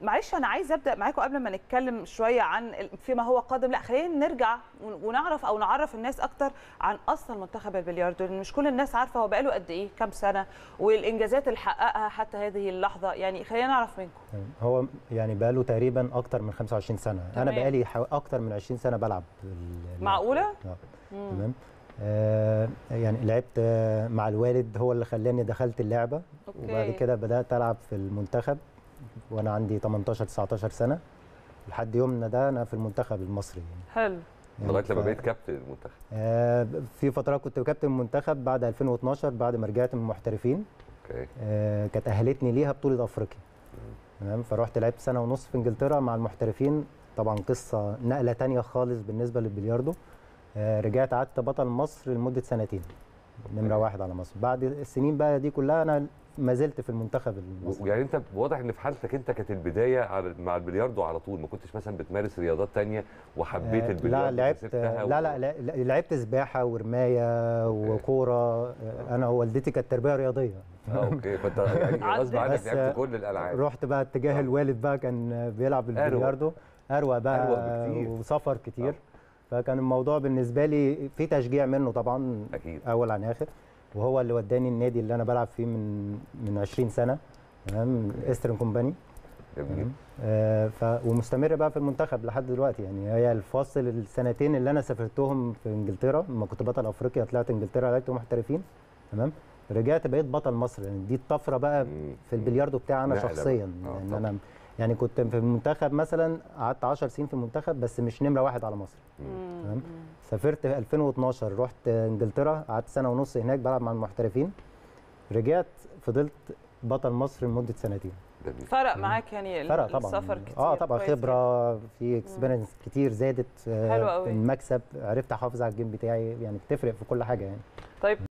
معلش انا عايز ابدا معاكم قبل ما نتكلم شويه عن ال- فيما هو قادم لا خلينا نرجع ون- ونعرف او نعرف الناس اكتر عن اصل منتخب البلياردو لان مش كل الناس عارفه هو بقاله قد ايه كام سنه والانجازات اللي حققها حتى هذه اللحظه يعني خلينا نعرف منكم تمام. هو يعني بقاله تقريبا اكتر من 25 سنه انا تمام. بقالي حو... اكتر من 20 سنه بلعب ال- معقوله آه. تمام آه يعني لعبت آه مع الوالد هو اللي خلاني دخلت اللعبه وبعد أوكي. كده بدات العب في المنتخب وانا عندي 18 19 سنه لحد يومنا ده انا في المنتخب المصري يعني. حلو يعني لغايه لما ف- بقيت كابتن المنتخب آه في فتره كنت كابتن المنتخب بعد 2012 بعد ما رجعت من المحترفين اوكي آه، كانت اهلتني ليها بطوله افريقيا تمام فرحت لعبت سنه ونص في انجلترا مع المحترفين طبعا قصه نقله تانية خالص بالنسبه للبلياردو آه، رجعت قعدت بطل مصر لمده سنتين نمره واحد على مصر بعد السنين بقى دي كلها انا ما زلت في المنتخب المصري ويعني انت واضح ان في حالتك انت كانت البدايه على- مع البلياردو على طول ما كنتش مثلا بتمارس رياضات تانية وحبيت آه، البلياردو لا لعبت فسبتها لا و- لا لا- لعبت سباحه ورمايه وكوره آه، انا ووالدتي كانت تربيه رياضيه اه اوكي فانت يعني غصب عنك بس، لعبت كل الالعاب رحت بقى اتجاه آه. الوالد بقى كان بيلعب أروق. البلياردو اروى بقى أروق بكتير. وسفر كتير آه. فكان الموضوع بالنسبه لي في تشجيع منه طبعا اكيد اول عن اخر وهو اللي وداني النادي اللي انا بلعب فيه من من 20 سنه تمام استرن كومباني جميل تمام آه ف ومستمر بقى في المنتخب لحد دلوقتي يعني هي الفاصل السنتين اللي انا سافرتهم في انجلترا لما كنت بطل افريقيا طلعت انجلترا لعبت محترفين تمام رجعت بقيت بطل مصر يعني دي الطفره بقى مم. في البلياردو بتاعي انا نقلة بقى. شخصيا آه، يعني طبعاً. انا يعني كنت في المنتخب مثلا قعدت 10 سنين في المنتخب بس مش نمره واحد على مصر تمام سافرت في 2012 رحت انجلترا قعدت سنه ونص هناك بلعب مع المحترفين رجعت فضلت بطل مصر لمده سنتين جميل فرق معاك يعني ال- فرق طبعا السفر كتير اه طبعا كويس جداً. خبره في اكسبيرينس كتير زادت آه، حلو قوي. المكسب عرفت احافظ على الجيم بتاعي يعني بتفرق في كل حاجه يعني طيب